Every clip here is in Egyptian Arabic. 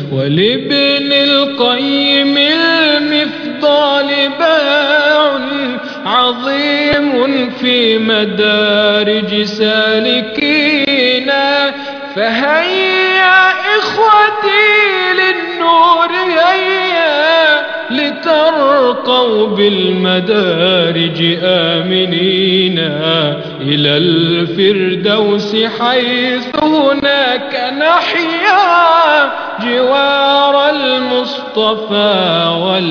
ولابن القيم المفضال باع عظيم في مدارج سالكينا فهيا إخوتي للنور هيا لترقوا بالمدارج آمنين إلى الفردوس حيث هناك نحيا جوار المصطفى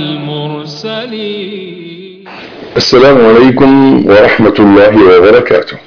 والمرسلين السلام عليكم ورحمة الله وبركاته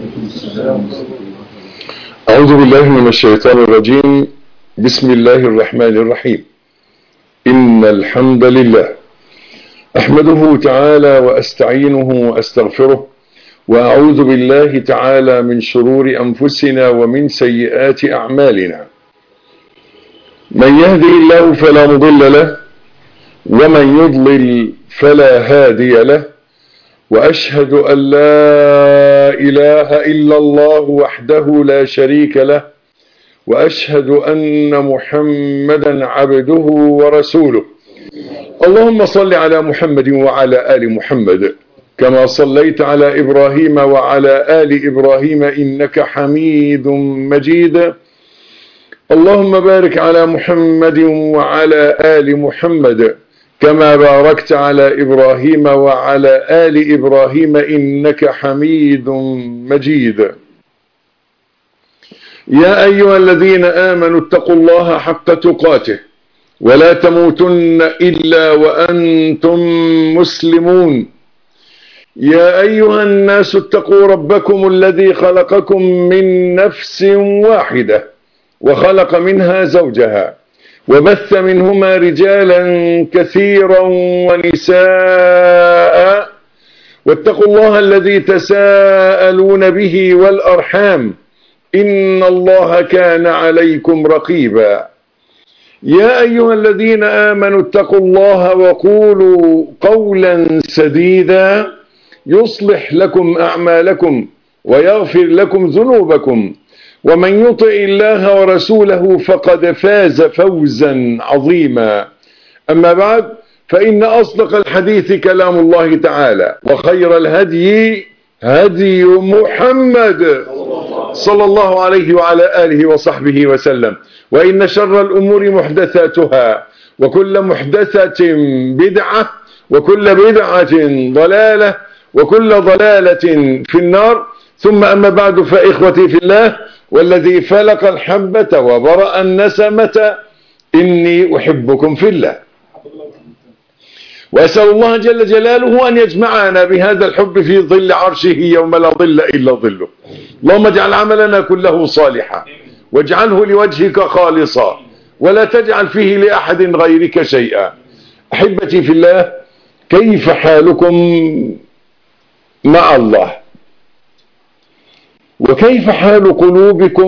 أعوذ بالله من الشيطان الرجيم بسم الله الرحمن الرحيم إن الحمد لله أحمده تعالى وأستعينه وأستغفره وأعوذ بالله تعالى من شرور أنفسنا ومن سيئات أعمالنا من يهدي الله فلا مضل له ومن يضلل فلا هادي له وأشهد أن لا إله إلا الله وحده لا شريك له وأشهد أن محمدا عبده ورسوله اللهم صل على محمد وعلى آل محمد كما صليت على إبراهيم وعلى آل إبراهيم إنك حميد مجيد اللهم بارك على محمد وعلى آل محمد كما باركت على إبراهيم وعلى آل إبراهيم إنك حميد مجيد يا أيها الذين آمنوا اتقوا الله حق تقاته ولا تموتن إلا وأنتم مسلمون يا أيها الناس اتقوا ربكم الذي خلقكم من نفس واحدة وخلق منها زوجها وبث منهما رجالا كثيرا ونساء واتقوا الله الذي تساءلون به والأرحام إن الله كان عليكم رقيبا يا أيها الذين آمنوا اتقوا الله وقولوا قولا سديدا يصلح لكم أعمالكم ويغفر لكم ذنوبكم ومن يطع الله ورسوله فقد فاز فوزا عظيما أما بعد فإن أصدق الحديث كلام الله تعالى وخير الهدي هدي محمد صلى الله عليه وعلى آله وصحبه وسلم وإن شر الأمور محدثاتها وكل محدثة بدعة وكل بدعة ضلالة وكل ضلالة في النار ثم أما بعد فإخوتي في الله والذي فلق الحبة وبرأ النسمة إني أحبكم في الله وأسأل الله جل جلاله أن يجمعنا بهذا الحب في ظل عرشه يوم لا ظل إلا ظله اللهم اجعل عملنا كله صالحا واجعله لوجهك خالصا ولا تجعل فيه لأحد غيرك شيئا أحبتي في الله كيف حالكم مع الله وكيف حال قلوبكم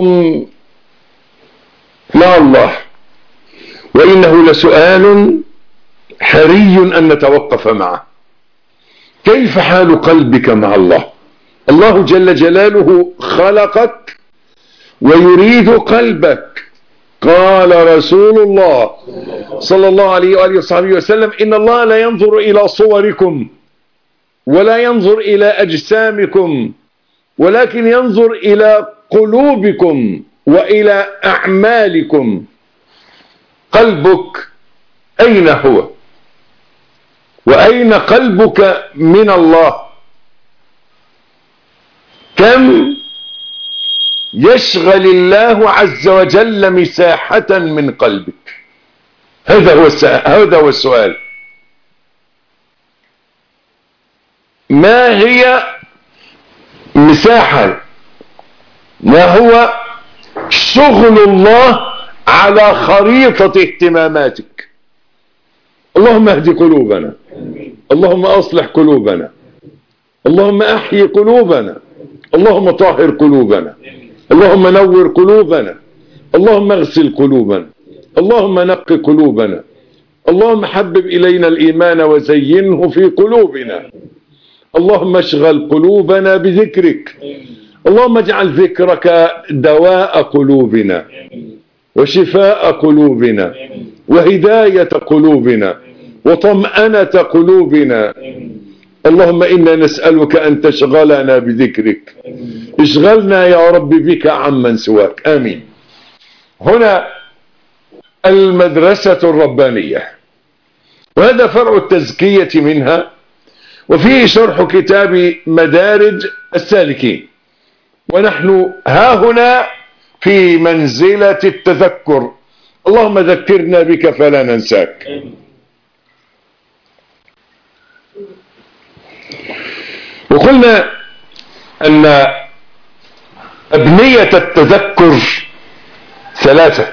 مع الله وإنه لسؤال حري أن نتوقف معه كيف حال قلبك مع الله الله جل جلاله خلقك ويريد قلبك قال رسول الله صلى الله عليه وآله وصحبه وسلم إن الله لا ينظر إلى صوركم ولا ينظر إلى أجسامكم ولكن ينظر إلى قلوبكم وإلى أعمالكم قلبك أين هو وأين قلبك من الله كم يشغل الله عز وجل مساحة من قلبك هذا هو هذا هو السؤال ما هي مساحة ما هو شغل الله على خريطة اهتماماتك اللهم اهدي قلوبنا اللهم اصلح قلوبنا اللهم احيي قلوبنا اللهم طهر قلوبنا اللهم نور قلوبنا اللهم اغسل قلوبنا اللهم نق قلوبنا اللهم حبب إلينا الإيمان وزينه في قلوبنا اللهم اشغل قلوبنا بذكرك اللهم اجعل ذكرك دواء قلوبنا وشفاء قلوبنا وهداية قلوبنا وطمأنة قلوبنا اللهم إنا نسألك أن تشغلنا بذكرك اشغلنا يا رب بك عمن سواك آمين هنا المدرسة الربانية وهذا فرع التزكية منها وفيه شرح كتاب مدارج السالكين ونحن ها هنا في منزلة التذكر اللهم ذكرنا بك فلا ننساك وقلنا أن أبنية التذكر ثلاثة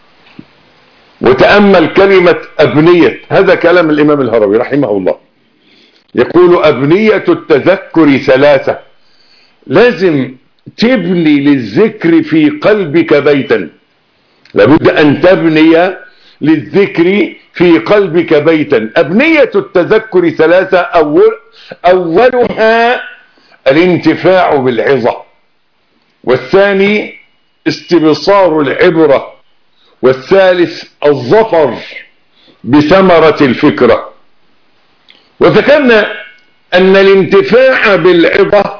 وتأمل كلمة أبنية هذا كلام الإمام الهروي رحمه الله يقول أبنية التذكر ثلاثة لازم تبني للذكر في قلبك بيتا لابد أن تبني للذكر في قلبك بيتا أبنية التذكر ثلاثة أول أولها الانتفاع بالعظة والثاني استبصار العبرة والثالث الظفر بثمرة الفكرة وذكرنا أن الانتفاع بالعظة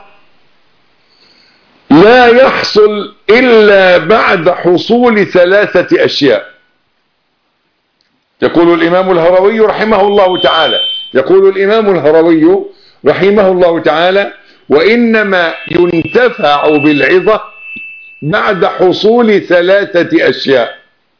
لا يحصل إلا بعد حصول ثلاثة أشياء يقول الإمام الهروي رحمه الله تعالى يقول الإمام الهروي رحمه الله تعالى وإنما ينتفع بالعظة بعد حصول ثلاثة أشياء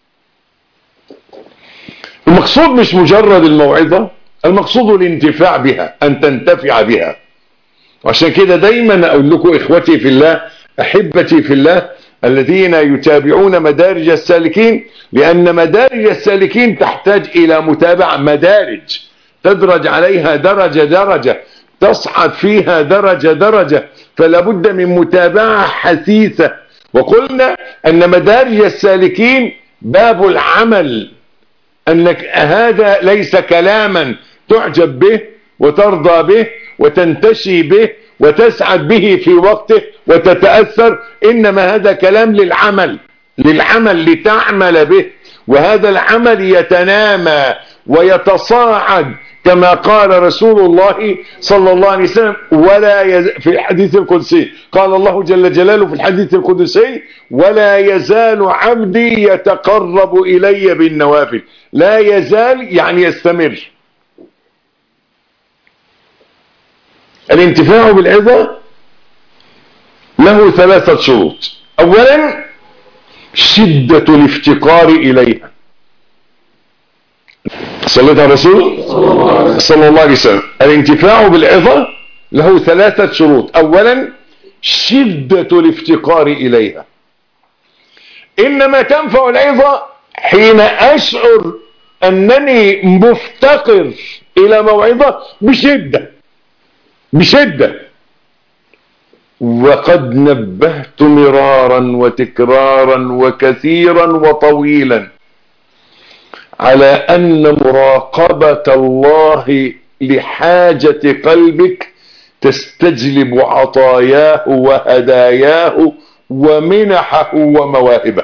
المقصود مش مجرد الموعظة المقصود الانتفاع بها أن تنتفع بها وعشان كده دايما أقول لكم إخوتي في الله أحبتي في الله الذين يتابعون مدارج السالكين لأن مدارج السالكين تحتاج إلى متابعة مدارج تدرج عليها درجة درجة تصعد فيها درجة درجة فلا بد من متابعة حثيثة وقلنا أن مدارج السالكين باب العمل أنك هذا ليس كلاما تعجب به وترضى به وتنتشي به وتسعد به في وقته وتتأثر إنما هذا كلام للعمل للعمل لتعمل به وهذا العمل يتنامى ويتصاعد كما قال رسول الله صلى الله عليه وسلم ولا يز... في الحديث القدسي قال الله جل جلاله في الحديث القدسي ولا يزال عبدي يتقرب إلي بالنوافل لا يزال يعني يستمر الانتفاع بالعظة له ثلاثة شروط اولا شدة الافتقار اليها صليت على الرسول صلى الله عليه وسلم الانتفاع بالعظة له ثلاثة شروط اولا شدة الافتقار اليها انما تنفع العظة حين اشعر انني مفتقر الى موعظة بشدة بشدة وقد نبهت مرارا وتكرارا وكثيرا وطويلا على أن مراقبة الله لحاجة قلبك تستجلب عطاياه وهداياه ومنحه ومواهبه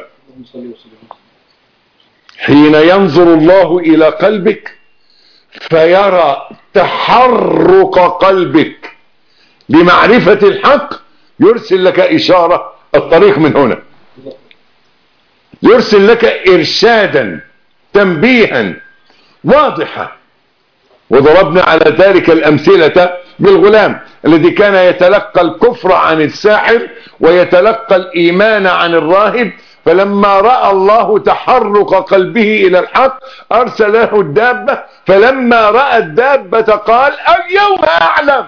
حين ينظر الله إلى قلبك فيرى تحرك قلبك لمعرفة الحق يرسل لك إشارة الطريق من هنا يرسل لك إرشادا تنبيها واضحة وضربنا على ذلك الأمثلة بالغلام الذي كان يتلقى الكفر عن الساحر ويتلقى الإيمان عن الراهب فلما رأى الله تحرك قلبه إلى الحق أرسل له الدابة فلما رأى الدابة قال اليوم أعلم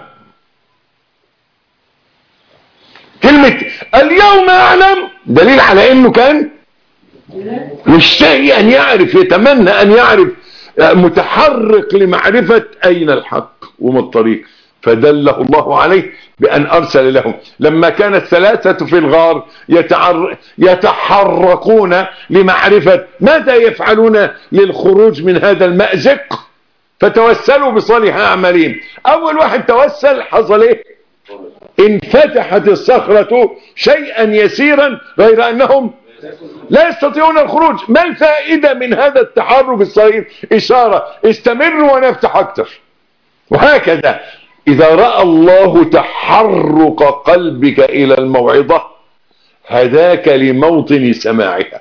كلمة اليوم أعلم دليل على أنه كان مشتهي أن يعرف يتمنى أن يعرف متحرك لمعرفة أين الحق وما الطريق فدله الله عليه بأن أرسل لهم لما كان الثلاثة في الغار يتعر يتحركون لمعرفة ماذا يفعلون للخروج من هذا المأزق فتوسلوا بصالح أعمالهم أول واحد توسل حصل إيه انفتحت الصخرة شيئا يسيرا غير أنهم لا يستطيعون الخروج ما الفائدة من هذا التحرك الصغير إشارة استمروا ونفتح أكتر وهكذا إذا رأى الله تحرك قلبك إلى الموعظة هداك لموطن سماعها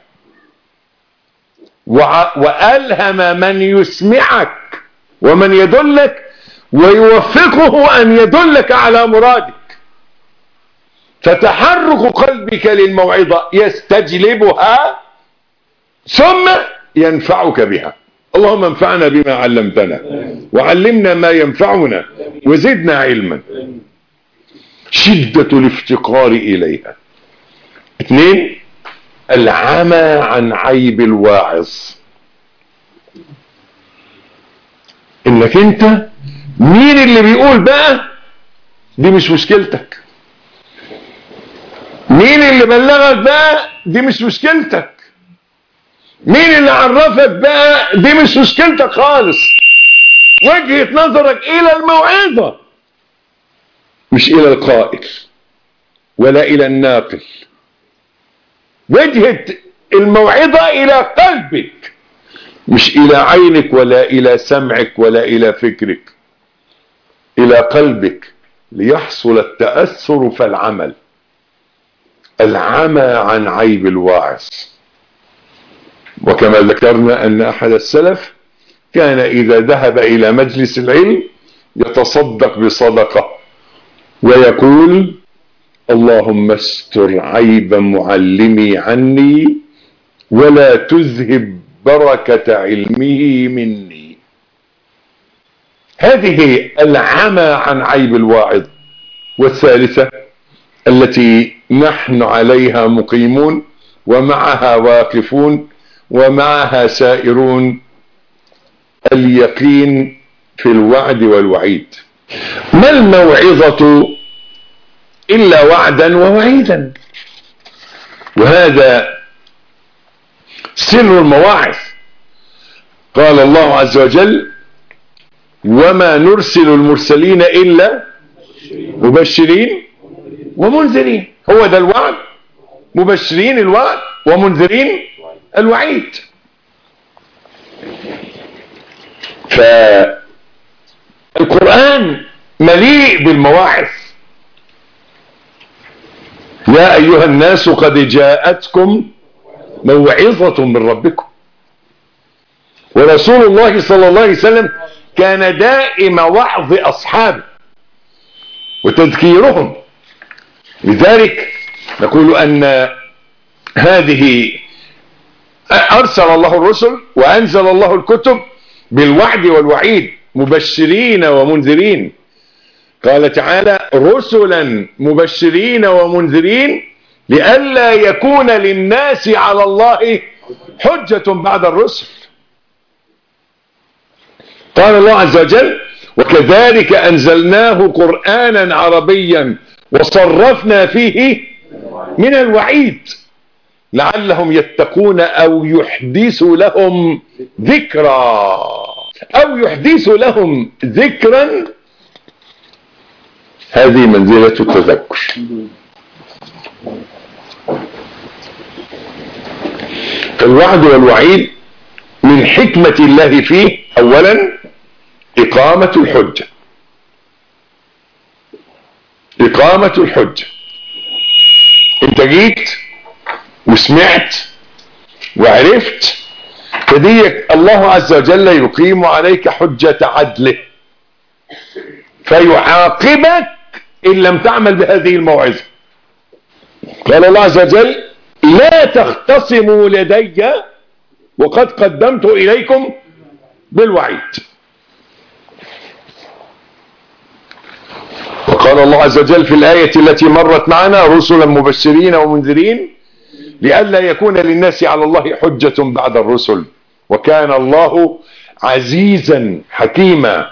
وألهم من يسمعك ومن يدلك ويوفقه أن يدلك على مرادك فتحرك قلبك للموعظة يستجلبها ثم ينفعك بها اللهم انفعنا بما علمتنا وعلمنا ما ينفعنا وزدنا علما شدة الافتقار إليها اثنين العمى عن عيب الواعظ انك انت مين اللي بيقول بقى دي مش مشكلتك مين اللي بلغك بقى دي مش مشكلتك مين اللي عرفك بقى دي مش مشكلتك خالص وجهة نظرك الى الموعظة مش الى القائل ولا الى الناقل وجهة الموعظة الى قلبك مش الى عينك ولا الى سمعك ولا الى فكرك الى قلبك ليحصل التأثر فالعمل العمى عن عيب الواعظ وكما ذكرنا ان احد السلف كان اذا ذهب الى مجلس العلم يتصدق بصدقة ويقول اللهم استر عيب معلمي عني ولا تذهب بركة علمه مني هذه العمى عن عيب الواعظ والثالثة التي نحن عليها مقيمون ومعها واقفون ومعها سائرون اليقين في الوعد والوعيد ما الموعظة إلا وعدا ووعيدا وهذا سر المواعظ قال الله عز وجل وما نرسل المرسلين إلا مبشرين ومنذرين هو ده الوعد مبشرين الوعد ومنذرين الوعيد فالقرآن مليء بالمواعظ يا أيها الناس قد جاءتكم موعظة من ربكم ورسول الله صلى الله عليه وسلم كان دائم وعظ أصحابه وتذكيرهم لذلك نقول أن هذه أرسل الله الرسل وأنزل الله الكتب بالوعد والوعيد مبشرين ومنذرين قال تعالى رسلا مبشرين ومنذرين لئلا يكون للناس على الله حجة بعد الرسل قال الله عز وجل وكذلك أنزلناه قرآنا عربيا وصرفنا فيه من الوعيد لعلهم يتقون أو يحدث لهم ذكرى أو يحدث لهم ذكرا هذه منزلة التذكر الوعد والوعيد من حكمة الله فيه أولا إقامة الحجة إقامة الحجة انت جيت وسمعت وعرفت فديك الله عز وجل يقيم عليك حجة عدله فيعاقبك إن لم تعمل بهذه الموعظة قال الله عز وجل لا تختصموا لدي وقد قدمت إليكم بالوعيد وقال الله عز وجل في الآية التي مرت معنا رسلا مبشرين ومنذرين لئلا يكون للناس على الله حجة بعد الرسل وكان الله عزيزا حكيما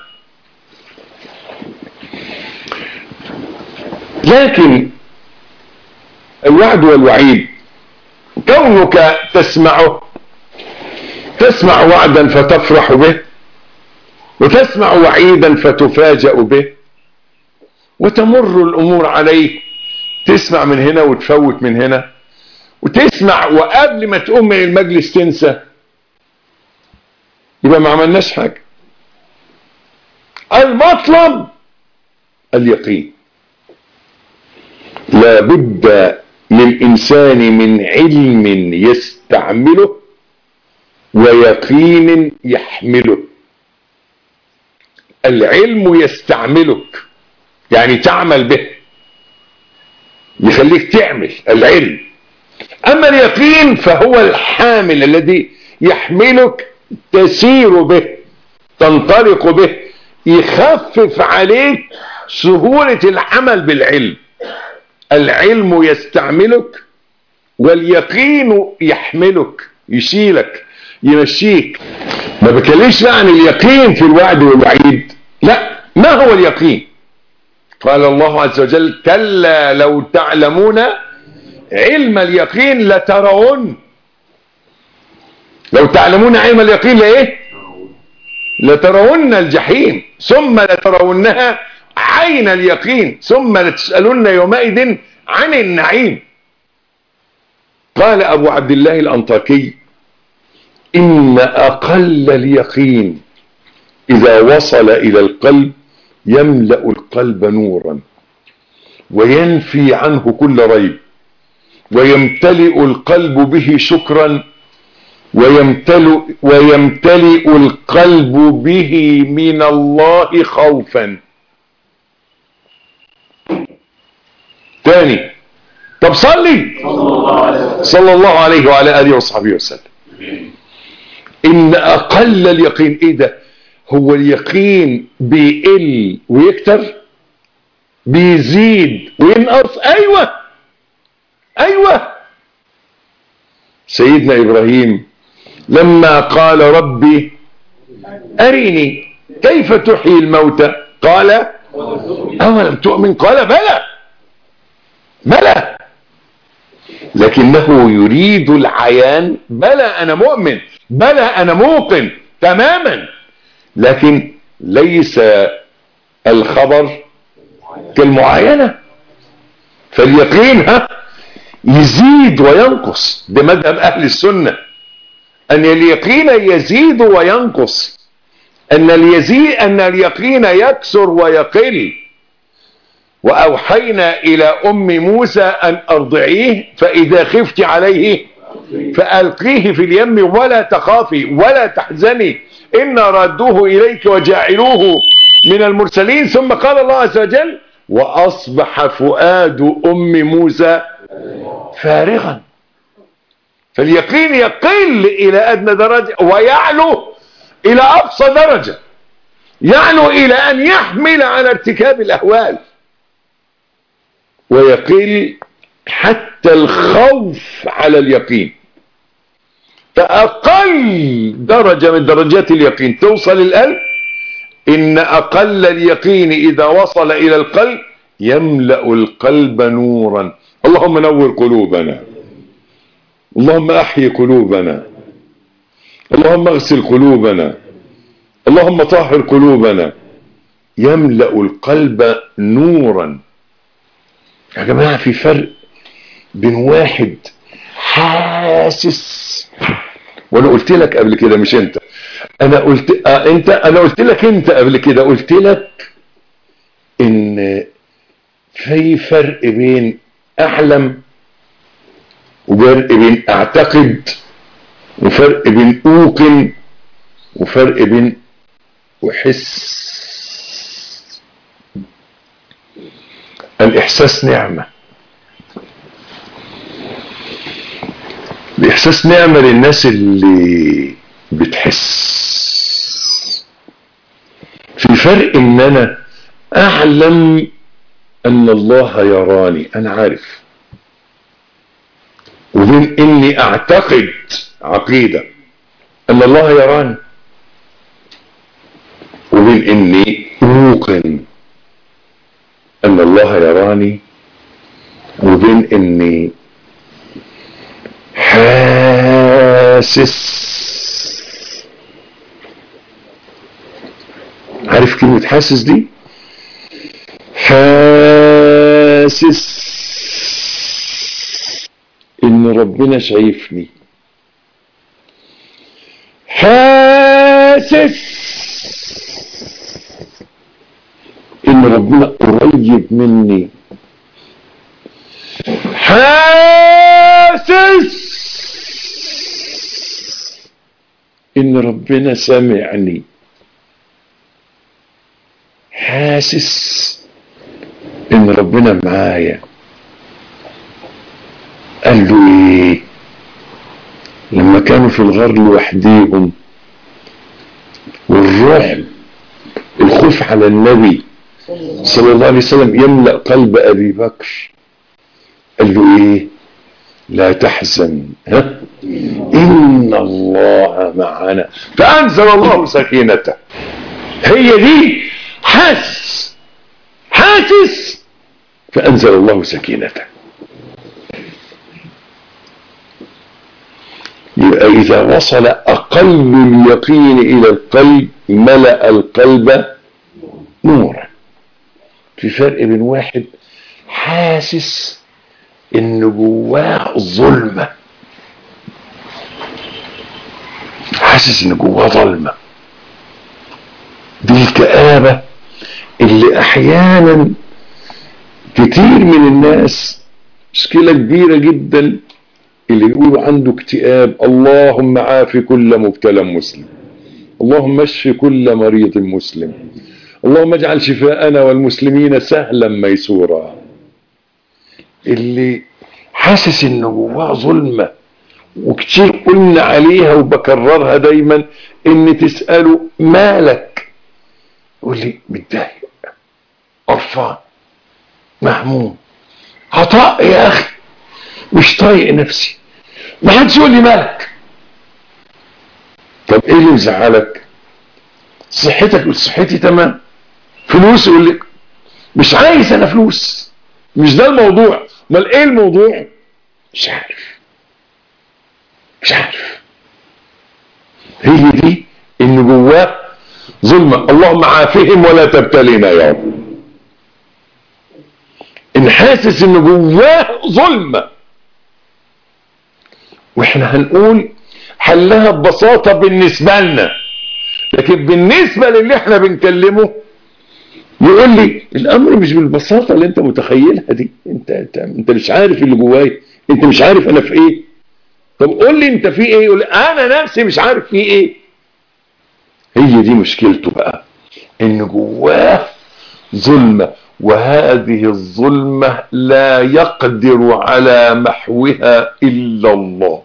لكن الوعد والوعيد كونك تسمعه تسمع وعدا فتفرح به وتسمع وعيدا فتفاجأ به وتمر الأمور عليك تسمع من هنا وتفوت من هنا وتسمع وقبل ما تقوم من المجلس تنسى يبقى ما عملناش حاجة المطلب اليقين لابد للإنسان من علم يستعمله ويقين يحمله العلم يستعملك يعني تعمل به يخليك تعمل العلم أما اليقين فهو الحامل الذي يحملك تسير به تنطلق به يخفف عليك سهولة العمل بالعلم العلم يستعملك واليقين يحملك يشيلك يمشيك ما بكلمش عن اليقين في الوعد والوعيد لا ما هو اليقين قال الله عز وجل كلا لو تعلمون علم اليقين لترون لو تعلمون علم اليقين لايه لترون الجحيم ثم لترونها عين اليقين ثم لتسألن يومئذ عن النعيم قال أبو عبد الله الأنطاكي إن أقل اليقين إذا وصل إلى القلب يملأ القلب نورا وينفي عنه كل ريب ويمتلئ القلب به شكرا ويمتلئ, ويمتلئ القلب به من الله خوفا تاني طب صلي صلى الله عليه وعلى آله وصحبه وسلم إن أقل اليقين إيه ده هو اليقين بيقل ويكتر بيزيد وينقص أيوة أيوة سيدنا إبراهيم لما قال ربي أرني كيف تحيي الموتى قال أولم تؤمن قال بلى بلى لكنه يريد العيان بلى أنا مؤمن بلى أنا موقن تماما لكن ليس الخبر كالمعاينة فاليقين ها يزيد وينقص بمذهب أهل السنة أن اليقين يزيد وينقص أن اليزيد أن اليقين يكسر ويقل وأوحينا إلى أم موسى أن أرضعيه فإذا خفت عليه فألقيه في اليم ولا تخافي ولا تحزني إن ردوه إليك وجاعلوه من المرسلين ثم قال الله عز وجل وأصبح فؤاد أم موسى فارغا فاليقين يقل إلى أدنى درجة ويعلو إلى أقصى درجة يعلو إلى أن يحمل على ارتكاب الأهوال ويقل حتى الخوف على اليقين فأقل درجة من درجات اليقين توصل القلب إن أقل اليقين إذا وصل إلى القلب يملأ القلب نورا اللهم نور قلوبنا اللهم أحيي قلوبنا اللهم اغسل قلوبنا اللهم طهر قلوبنا يملأ القلب نورا يا جماعة في فرق بين واحد حاسس وانا قلت لك قبل كده مش انت انا قلت آه انت انا قلت لك انت قبل كده قلت لك ان في فرق بين اعلم وفرق بين اعتقد وفرق بين اوقن وفرق بين احس الاحساس نعمة الاحساس نعمة للناس اللي بتحس في فرق ان انا اعلم ان الله يراني انا عارف وبين اني اعتقد عقيدة ان الله يراني وبين اني اوقن ان الله يراني وبين اني حاسس عارف كلمة حاسس دي حاسس ان ربنا ربنا شايفني حاسس ان ربنا قريب مني حاسس ان ربنا سمعني حاسس ان ربنا معايا قال له ايه لما كانوا في الغار لوحديهم والرعب الخوف على النبي صلى الله عليه وسلم يملأ قلب أبي بكر قال له إيه لا تحزن ها إن الله معنا فأنزل الله سكينته هي دي حاسس حاسس فأنزل الله سكينته يبقى إذا وصل أقل اليقين إلى القلب ملأ القلب نورا في فرق بين واحد حاسس ان جواه ظلمة حاسس ان جواه ظلمة دي الكآبة اللي احيانا كتير من الناس مشكلة كبيرة جدا اللي يقولوا عنده اكتئاب اللهم عاف كل مبتلى مسلم اللهم اشف كل مريض مسلم اللهم اجعل شفاءنا والمسلمين سهلا ميسورا اللي حاسس انه جواه ظلمة وكتير قلنا عليها وبكررها دايما ان تسأله مالك يقول لي متضايق قرفان مهموم عطاء يا اخي مش طايق نفسي ما حدش يقول لي مالك طب ايه اللي مزعلك صحتك يقول صحتي تمام فلوس يقول لك مش عايز انا فلوس مش ده الموضوع امال ايه الموضوع مش عارف مش عارف هي دي ان جواه ظلمة اللهم عافهم ولا تبتلينا يا رب ان حاسس ان جواه ظلمة واحنا هنقول حلها ببساطة بالنسبة لنا لكن بالنسبة للي احنا بنكلمه يقول لي الامر مش بالبساطة اللي انت متخيلها دي انت, انت, انت مش عارف اللي جواي انت مش عارف انا في ايه طب قول لي انت في ايه يقول لي انا نفسي مش عارف في ايه هي دي مشكلته بقى ان جواه ظلمة وهذه الظلمة لا يقدر على محوها الا الله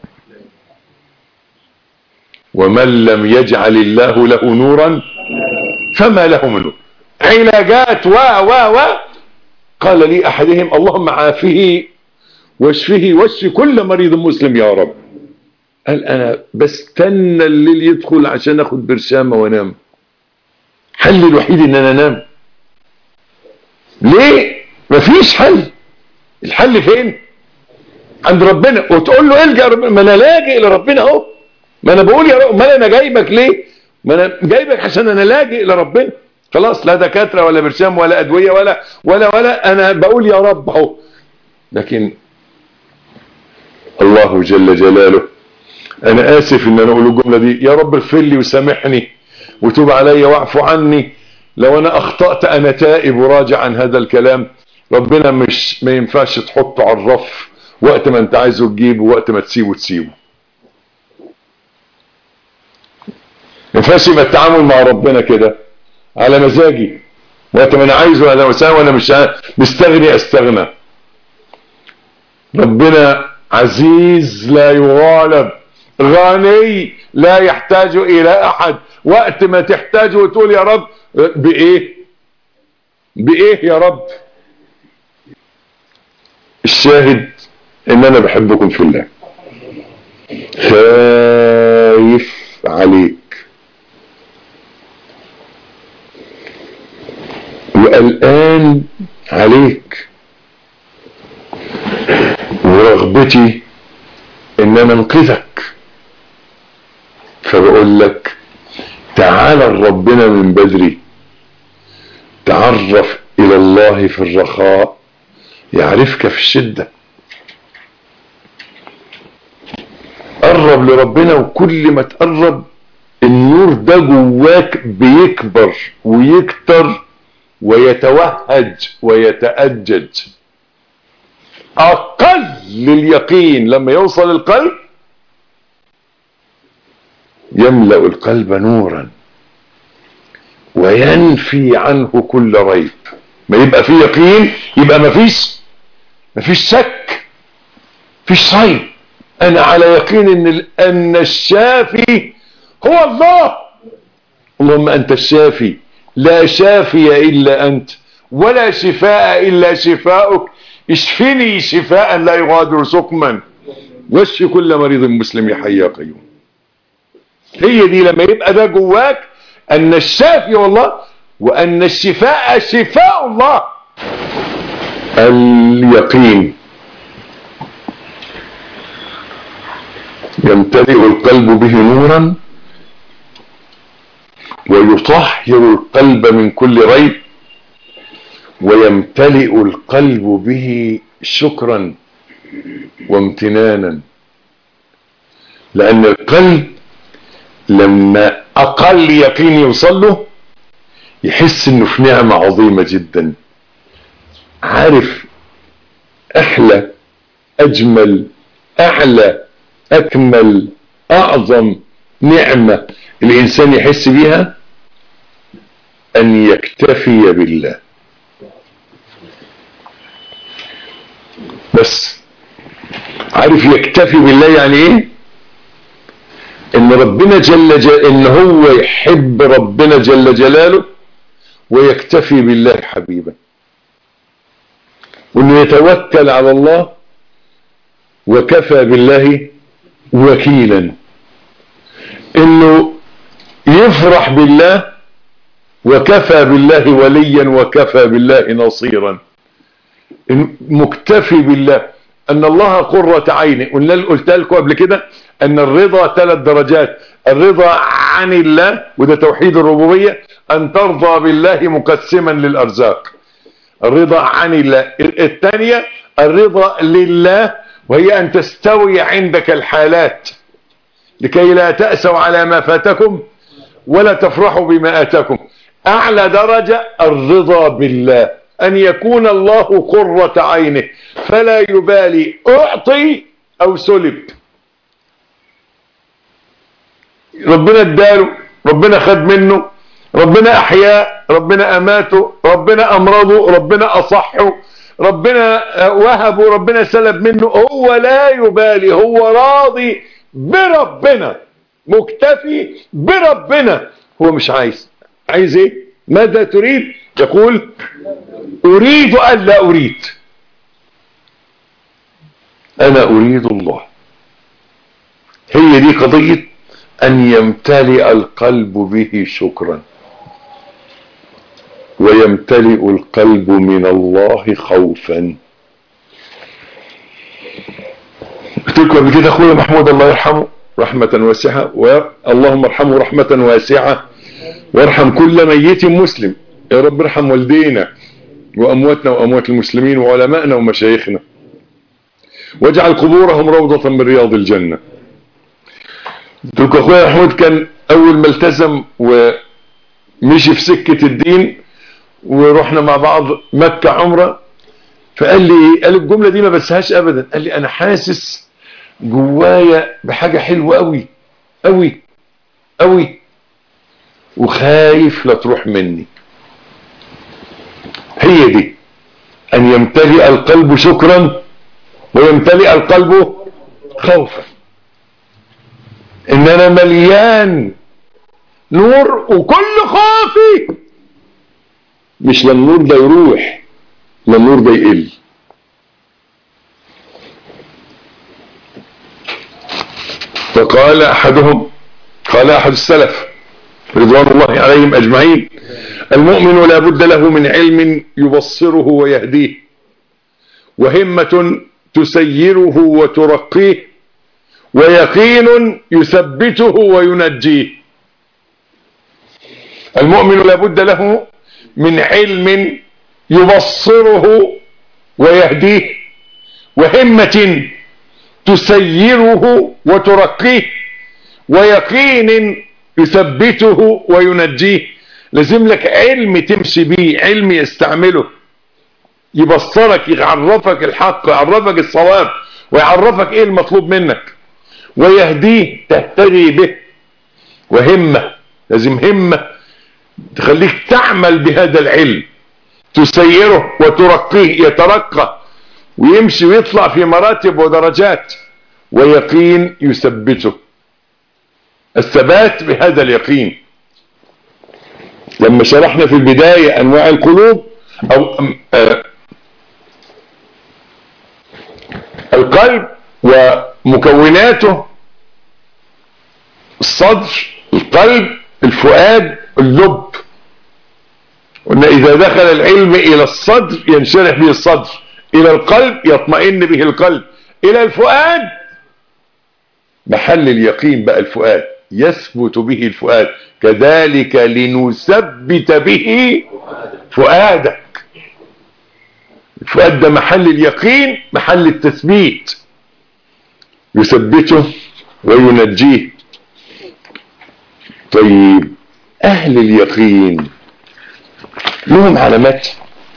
ومن لم يجعل الله له نورا فما له من نور علاجات و و و قال لي احدهم اللهم عافه واشفه واشف كل مريض مسلم يا رب قال انا بستنى الليل يدخل عشان اخد برشامة وانام حل الوحيد ان انا انام ليه مفيش حل الحل فين عند ربنا وتقول له الجا ربنا ما انا لاجئ لربنا اهو ما انا بقول يا رب ما انا جايبك ليه ما انا جايبك عشان انا لاجئ لربنا خلاص لا دكاتره ولا برشام ولا ادويه ولا ولا ولا انا بقول يا رب اهو لكن الله جل جلاله انا اسف ان انا اقول الجمله دي يا رب اغفر لي وسامحني وتوب علي واعف عني لو انا اخطات انا تائب وراجع عن هذا الكلام ربنا مش ما ينفعش تحطه على الرف وقت ما انت عايزه تجيبه وقت ما تسيبه تسيبه ما ينفعش يبقى التعامل مع ربنا كده على مزاجي وقت ما انا عايزه انا وسام وانا مش مستغني استغنى ربنا عزيز لا يغالب غني لا يحتاج الى احد وقت ما تحتاجه وتقول يا رب بايه بايه يا رب الشاهد ان انا بحبكم في الله خايف عليك وقلقان عليك ورغبتي ان انا انقذك فبقول لك تعال ربنا من بدري تعرف الى الله في الرخاء يعرفك في الشدة قرب لربنا وكل ما تقرب النور ده جواك بيكبر ويكتر ويتوهج ويتأجج أقل اليقين لما يوصل القلب يملأ القلب نورا وينفي عنه كل ريب ما يبقى فيه يقين يبقى ما فيش ما فيش شك فيش ريب انا على يقين ان ان الشافي هو الله اللهم انت الشافي لا شافي الا انت ولا شفاء الا شفاؤك اشفني شفاء لا يغادر سقما واشف كل مريض مسلم يا حي يا قيوم هي دي لما يبقى ده جواك ان الشافي هو الله وان الشفاء شفاء الله اليقين يمتلئ القلب به نورا ويطهر القلب من كل ريب ويمتلئ القلب به شكرا وامتنانا لان القلب لما اقل يقين يوصل له يحس انه في نعمة عظيمة جدا عارف احلى اجمل اعلى اكمل اعظم نعمة الانسان يحس بيها ان يكتفي بالله بس عارف يكتفي بالله يعني ايه ان ربنا جل جل ان هو يحب ربنا جل جلاله ويكتفي بالله حبيبا وانه يتوكل على الله وكفى بالله وكيلا انه يفرح بالله وكفى بالله وليا وكفى بالله نصيرا مكتفي بالله ان الله قرة عينه قلت لكم قبل كده ان الرضا ثلاث درجات الرضا عن الله وده توحيد الربوبية ان ترضى بالله مقسما للارزاق الرضا عن الله الثانية الرضا لله وهي ان تستوي عندك الحالات لكي لا تأسوا على ما فاتكم ولا تفرحوا بما آتاكم اعلى درجة الرضا بالله ان يكون الله قرة عينه فلا يبالي اعطي او سلب ربنا اداله ربنا خد منه ربنا احياه ربنا اماته ربنا امرضه ربنا اصحه ربنا وهبه ربنا سلب منه هو لا يبالي هو راضي بربنا مكتفي بربنا هو مش عايز عايز ايه ماذا تريد يقول اريد ان لا اريد انا اريد الله هي دي قضية ان يمتلئ القلب به شكرا ويمتلئ القلب من الله خوفا قلت لكم قبل كده اخويا محمود الله يرحمه رحمة واسعة اللهم ارحمه رحمة واسعة وارحم كل ميت مسلم يا رب ارحم والدينا وامواتنا واموات المسلمين وعلمائنا ومشايخنا واجعل قبورهم روضة من رياض الجنة قلت لكم اخويا محمود كان اول ما التزم ومشي في سكة الدين ورحنا مع بعض مكة عمرة فقال لي قال الجملة دي ما بسهاش ابدا قال لي انا حاسس جوايا بحاجة حلوة قوي قوي قوي وخايف لا تروح مني هي دي ان يمتلئ القلب شكرا ويمتلئ القلب خوفا ان انا مليان نور وكل خوفي مش للنور ده يروح للنور ده يقل فقال احدهم قال احد السلف رضوان الله عليهم اجمعين المؤمن لا بد له من علم يبصره ويهديه وهمة تسيره وترقيه ويقين يثبته وينجيه المؤمن لا بد له من علم يبصره ويهديه وهمة تسيره وترقيه ويقين يثبته وينجيه لازم لك علم تمشي بيه علم يستعمله يبصرك يعرفك الحق يعرفك الصواب ويعرفك ايه المطلوب منك ويهديه تهتدي به وهمة لازم همة تخليك تعمل بهذا العلم تسيره وترقيه يترقى ويمشي ويطلع في مراتب ودرجات ويقين يثبته الثبات بهذا اليقين لما شرحنا في البداية انواع القلوب او آه القلب ومكوناته الصدر القلب الفؤاد اللب قلنا اذا دخل العلم الى الصدر ينشرح به الصدر الى القلب يطمئن به القلب الى الفؤاد محل اليقين بقى الفؤاد يثبت به الفؤاد كذلك لنثبت به فؤادك الفؤاد ده محل اليقين محل التثبيت يثبته وينجيه طيب اهل اليقين لهم علامات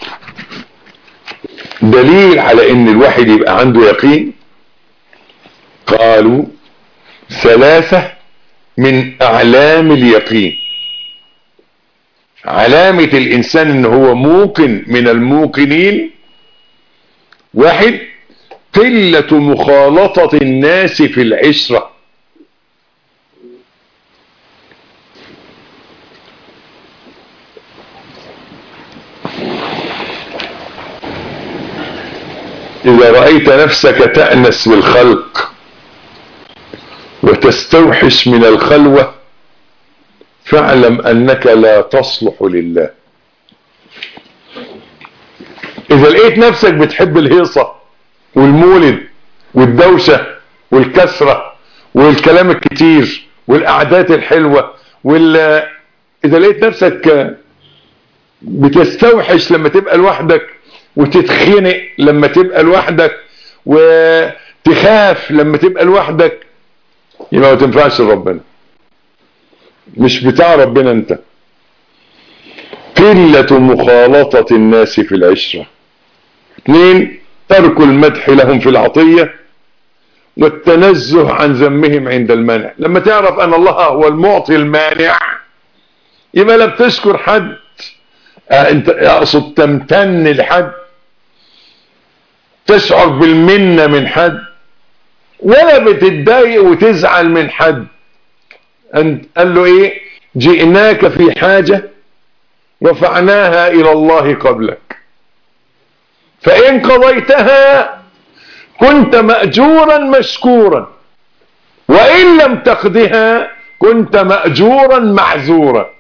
دليل على ان الواحد يبقى عنده يقين قالوا ثلاثة من اعلام اليقين علامة الانسان ان هو موقن من الموقنين واحد قلة مخالطة الناس في العشرة إذا رأيت نفسك تأنس بالخلق وتستوحش من الخلوة فاعلم أنك لا تصلح لله إذا لقيت نفسك بتحب الهيصة والمولد والدوشة والكسرة والكلام الكتير والقعدات الحلوة وال إذا لقيت نفسك بتستوحش لما تبقى لوحدك وتتخنق لما تبقى لوحدك وتخاف لما تبقى لوحدك يبقى ما تنفعش لربنا مش بتاع ربنا انت قلة مخالطة الناس في العشرة اثنين ترك المدح لهم في العطية والتنزه عن ذمهم عند المنع لما تعرف ان الله هو المعطي المانع يبقى لا بتشكر حد اه انت اقصد تمتن لحد تشعر بالمنة من حد ولا بتتضايق وتزعل من حد قال له ايه جئناك في حاجة رفعناها الى الله قبلك فان قضيتها كنت مأجورا مشكورا وان لم تقضها كنت مأجورا معذورا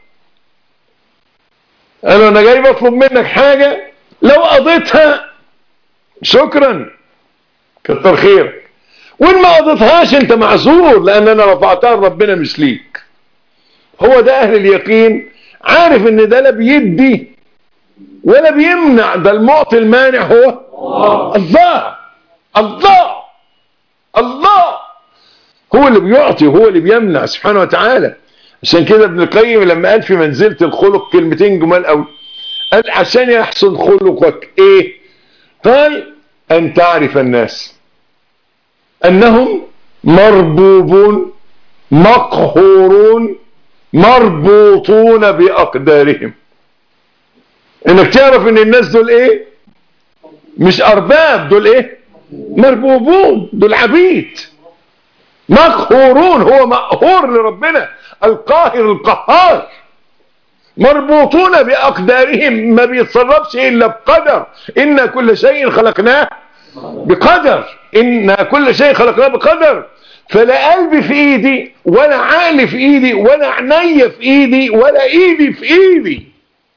انا انا جاي بطلب منك حاجة لو قضيتها شكرا كتر خيرك وان ما قضيتهاش انت معذور لان انا رفعتها لربنا مش ليك هو ده اهل اليقين عارف ان ده لا بيدي ولا بيمنع ده المعطي المانع هو الله الله الله هو اللي بيعطي وهو اللي بيمنع سبحانه وتعالى عشان كده ابن القيم لما قال في منزلة الخلق كلمتين جمال قوي قال عشان يحسن خلقك ايه قال ان تعرف الناس انهم مربوبون مقهورون مربوطون باقدارهم انك تعرف ان الناس دول ايه مش ارباب دول ايه مربوبون دول عبيد مقهورون هو مقهور لربنا القاهر القهار مربوطون بأقدارهم ما بيتصرفش إلا بقدر إن كل شيء خلقناه بقدر إن كل شيء خلقناه بقدر فلا قلبي في إيدي ولا عقلي في إيدي ولا عيني في إيدي ولا إيدي في إيدي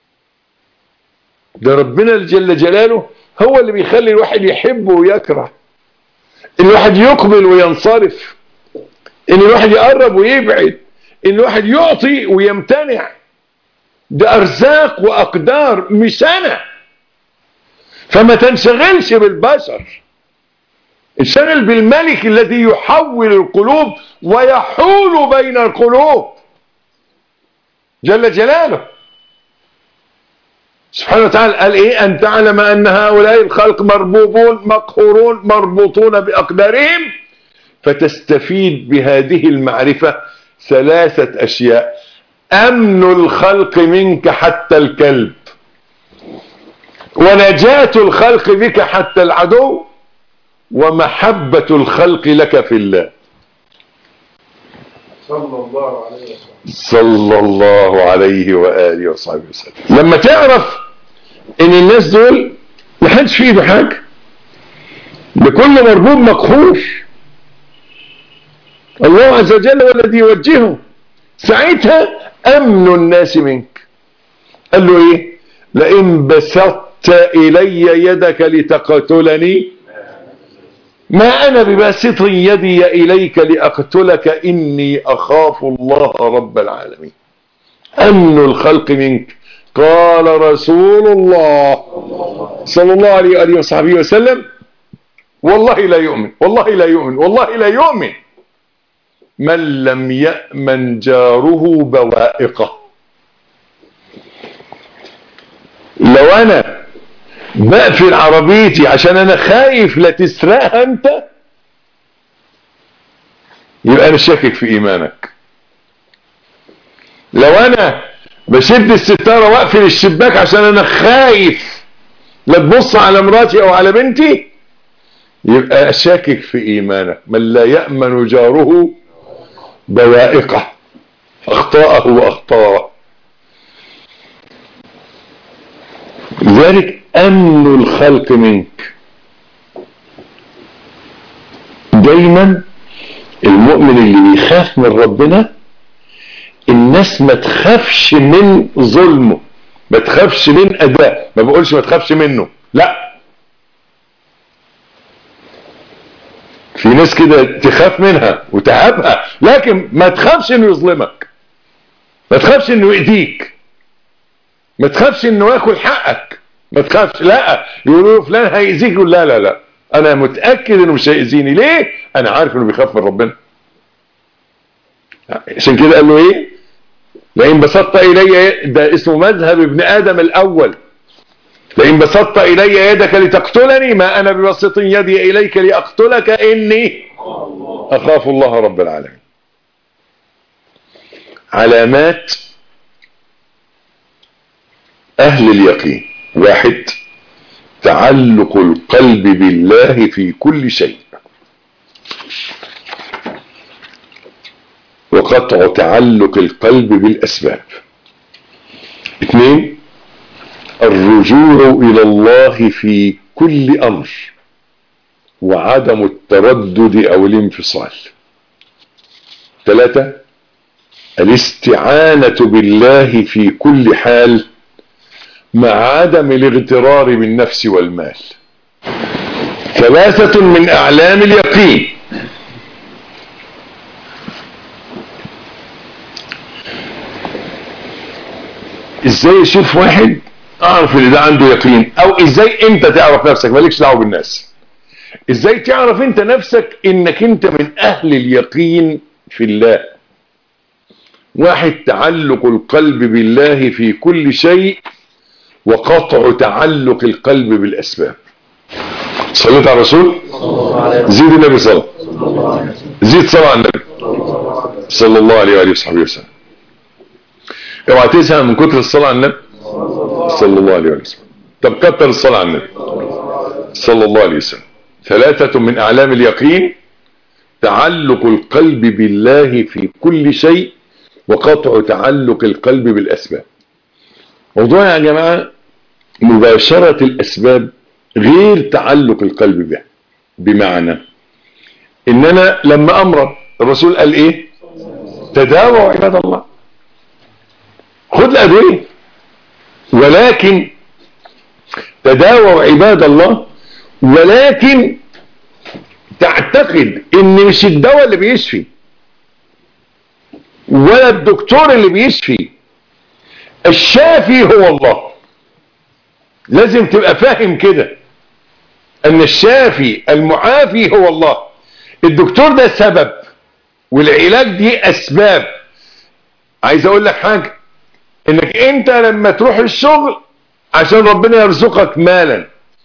ده ربنا جل جلاله هو اللي بيخلي الواحد يحب ويكره الواحد يقبل وينصرف ان الواحد يقرب ويبعد ان الواحد يعطي ويمتنع ده ارزاق واقدار مش انا فما تنشغلش بالبشر انشغل بالملك الذي يحول القلوب ويحول بين القلوب جل جلاله سبحانه وتعالى قال ايه ان تعلم ان هؤلاء الخلق مربوبون مقهورون مربوطون باقدارهم فتستفيد بهذه المعرفة ثلاثة اشياء امن الخلق منك حتى الكلب ونجاة الخلق بك حتى العدو ومحبة الخلق لك في الله صلى الله عليه وسلم صلى الله عليه وآله وصحبه وسلم لما تعرف ان الناس دول محدش في ايده حاجة لكل مربوب مقهور الله عز وجل هو الذي يوجهه ساعتها امن الناس منك قال له ايه لئن بسطت الي يدك لتقتلني ما أنا بباسط يدي إليك لأقتلك إني أخاف الله رب العالمين أمن الخلق منك قال رسول الله صلى الله عليه وآله وصحبه وسلم والله لا يؤمن والله لا يؤمن والله لا يؤمن من لم يأمن جاره بوائقه لو أنا بقفل عربيتي عشان انا خايف لا تسرقها انت يبقى انا شاكك في ايمانك لو انا بشد الستارة واقفل الشباك عشان انا خايف لا تبص على مراتي او على بنتي يبقى شاكك في ايمانك من لا يأمن جاره بوائقه اخطاءه واخطاء لذلك امن الخلق منك دايما المؤمن اللي بيخاف من ربنا الناس ما تخافش من ظلمه ما تخافش من اداء ما بقولش ما تخافش منه لا في ناس كده تخاف منها وتهابها لكن ما تخافش انه يظلمك ما تخافش انه يأذيك ما تخافش انه ياكل حقك ما تخافش لا يقولوا له فلان هيأذيك يقول لا لا لا انا متأكد انه مش هيأذيني ليه انا عارف انه بيخاف من ربنا عشان كده قال له ايه لئن بسطت الي ده اسمه مذهب ابن ادم الاول لئن بسطت الي يدك لتقتلني ما انا ببسط يدي اليك لاقتلك اني اخاف الله رب العالمين علامات اهل اليقين واحد تعلق القلب بالله في كل شيء وقطع تعلق القلب بالأسباب اثنين الرجوع إلى الله في كل أمر وعدم التردد أو الانفصال ثلاثة الاستعانة بالله في كل حال مع عدم الاغترار بالنفس والمال ثلاثة من أعلام اليقين ازاي اشوف واحد اعرف ان ده عنده يقين او ازاي انت تعرف نفسك مالكش دعوه بالناس ازاي تعرف انت نفسك انك انت من اهل اليقين في الله واحد تعلق القلب بالله في كل شيء وقطع تعلق القلب بالاسباب صليت على الرسول زيد النبي صلى زيد صلى على النبي صلى الله عليه وآله وصحبه وسلم اوعى تزهق من كتر الصلاة على النبي صلى الله عليه وسلم طب كتر الصلاة على النبي صلى الله عليه وسلم ثلاثة من أعلام اليقين تعلق القلب بالله في كل شيء وقطع تعلق القلب بالأسباب موضوع يا جماعة مباشرة الأسباب غير تعلق القلب بها بمعنى إن أنا لما أمرض الرسول قال إيه تداووا عباد الله خد الأدوية ولكن تداووا عباد الله ولكن تعتقد ان مش الدواء اللي بيشفي ولا الدكتور اللي بيشفي الشافي هو الله لازم تبقى فاهم كده ان الشافي المعافي هو الله الدكتور ده سبب والعلاج دي اسباب عايز اقول لك حاجة انك انت لما تروح الشغل عشان ربنا يرزقك مالا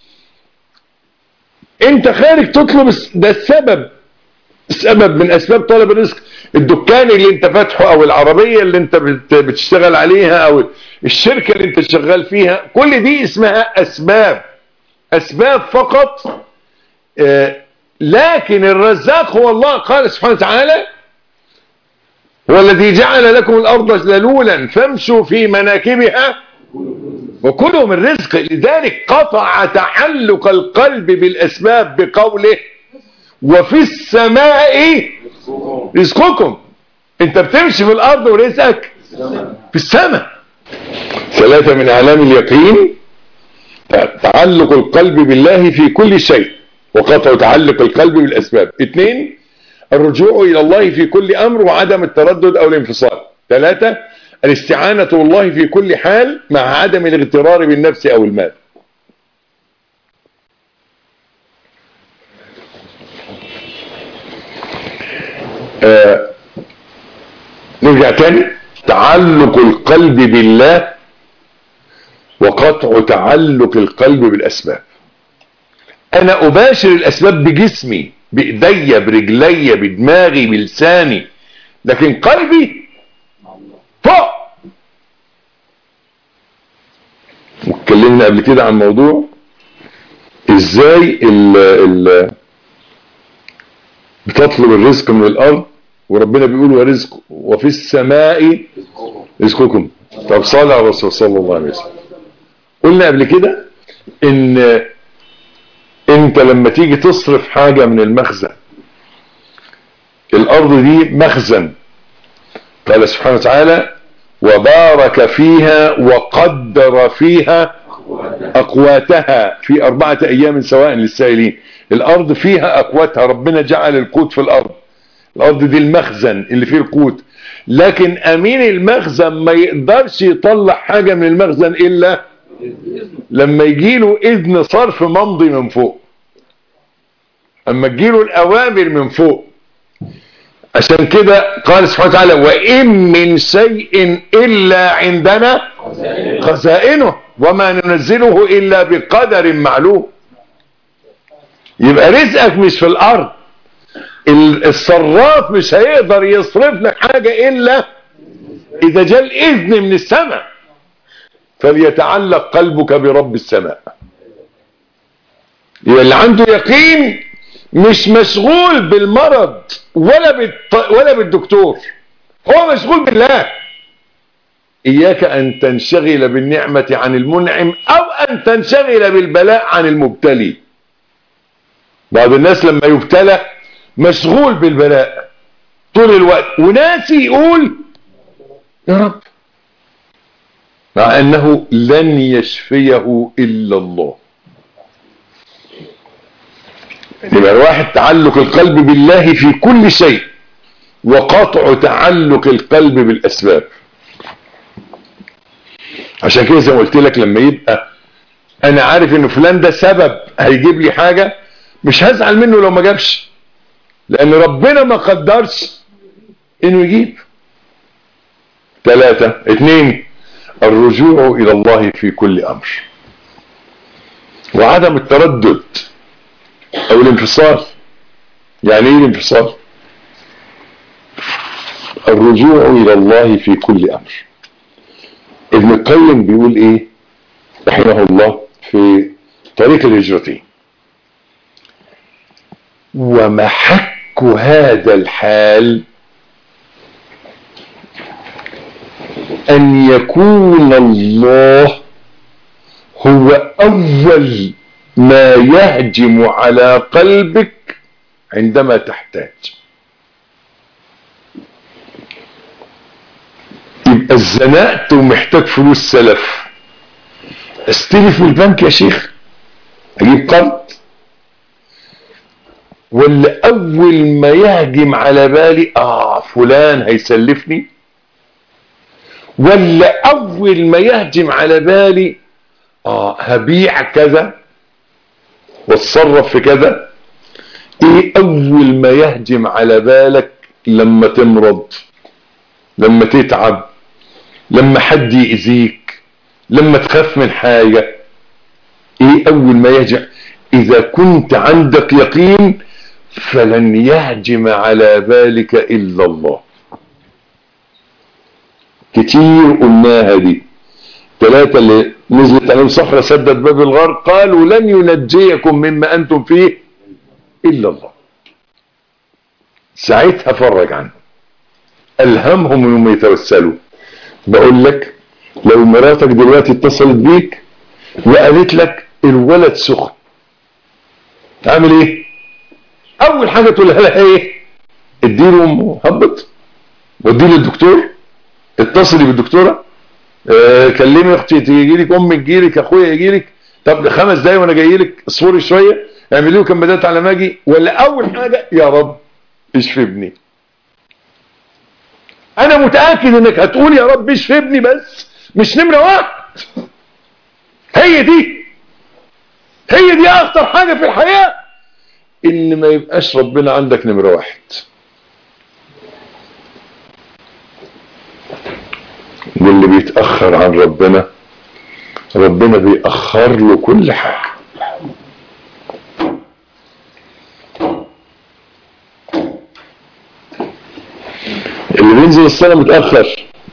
انت خارج تطلب ده السبب سبب من اسباب طلب الرزق الدكان اللي انت فاتحه او العربية اللي انت بتشتغل عليها او الشركة اللي انت شغال فيها كل دي اسمها اسباب اسباب فقط آه لكن الرزاق هو الله قال سبحانه وتعالى هو الذي جعل لكم الارض ذلولا فامشوا في مناكبها وكلوا من رزق لذلك قطع تعلق القلب بالاسباب بقوله وفي السماء رزقكم انت بتمشي في الارض ورزقك في السماء ثلاثة من اعلام اليقين تعلق القلب بالله في كل شيء وقطع تعلق القلب بالاسباب اثنين الرجوع الى الله في كل امر وعدم التردد او الانفصال ثلاثة الاستعانة بالله في كل حال مع عدم الاغترار بالنفس او المال آه نرجع تاني تعلق القلب بالله وقطع تعلق القلب بالاسباب انا اباشر الاسباب بجسمي بايديا برجليا بدماغي بلساني لكن قلبي فوق واتكلمنا قبل كده عن موضوع ازاي ال ال بتطلب الرزق من الارض وربنا بيقول ورزق وفي السماء رزقكم طب صلى على الرسول صلى الله عليه وسلم قلنا قبل كده ان انت لما تيجي تصرف حاجة من المخزن الارض دي مخزن قال سبحانه وتعالى وبارك فيها وقدر فيها اقواتها في اربعة ايام سواء للسائلين الارض فيها اقواتها ربنا جعل القوت في الارض الارض دي المخزن اللي فيه القوت لكن امين المخزن ما يقدرش يطلع حاجة من المخزن الا لما يجيله اذن صرف ممضي من فوق اما تجيله الاوامر من فوق عشان كده قال سبحانه وتعالى وان من شيء الا عندنا خزائنه وما ننزله الا بقدر معلوم يبقى رزقك مش في الارض الصراف مش هيقدر يصرف لك حاجة الا اذا جاء الاذن من السماء فليتعلق قلبك برب السماء يبقى اللي عنده يقين مش مشغول بالمرض ولا بالط... ولا بالدكتور هو مشغول بالله اياك ان تنشغل بالنعمة عن المنعم او ان تنشغل بالبلاء عن المبتلي بعض الناس لما يبتلى مشغول بالبلاء طول الوقت وناسي يقول يا رب مع انه لن يشفيه الا الله يبقى الواحد تعلق القلب بالله في كل شيء وقطع تعلق القلب بالاسباب عشان كده زي ما قلت لك لما يبقى انا عارف ان فلان ده سبب هيجيب لي حاجة مش هزعل منه لو ما جابش لان ربنا ما قدرش انه يجيب ثلاثة اثنين الرجوع الى الله في كل امر وعدم التردد او الانفصال يعني ايه الانفصال الرجوع الى الله في كل امر ابن القيم بيقول ايه رحمه الله في طريق الهجرتين ومحك هذا الحال ان يكون الله هو اول ما يهجم على قلبك عندما تحتاج يبقى اتزنقت ومحتاج فلوس سلف استلف من البنك يا شيخ اجيب قرض ولا اول ما يهجم على بالي اه فلان هيسلفني ولا اول ما يهجم على بالي اه هبيع كذا واتصرف في كذا ايه اول ما يهجم على بالك لما تمرض لما تتعب لما حد يأذيك لما تخاف من حاجة ايه اول ما يهجم اذا كنت عندك يقين فلن يهجم على بالك الا الله كتير قلناها دي ثلاثة اللي نزلت عليهم صخرة سدت باب الغار قالوا لن ينجيكم مما أنتم فيه إلا الله ساعتها فرج عنهم ألهمهم أنهم يتوسلوا بقول لك لو مراتك دلوقتي اتصلت بيك وقالت لك الولد سخن تعمل ايه اول حاجة تقولها لها ايه اديله هبط وديه للدكتور اتصلي بالدكتورة اه كلمي اختي تيجي لك امك تجي لك اخويا يجي لك طب خمس دقايق وانا جاي لك اصبري شويه اعملي له كمادات على ما اجي ولا اول حاجه يا رب اشفي ابني انا متاكد انك هتقول يا رب اشفي ابني بس مش نمره واحد هي دي هي دي اخطر حاجه في الحياه ان ما يبقاش ربنا عندك نمره واحد واللي بيتأخر عن ربنا ربنا بيأخر له كل حاجة اللي بينزل الصلاة متأخر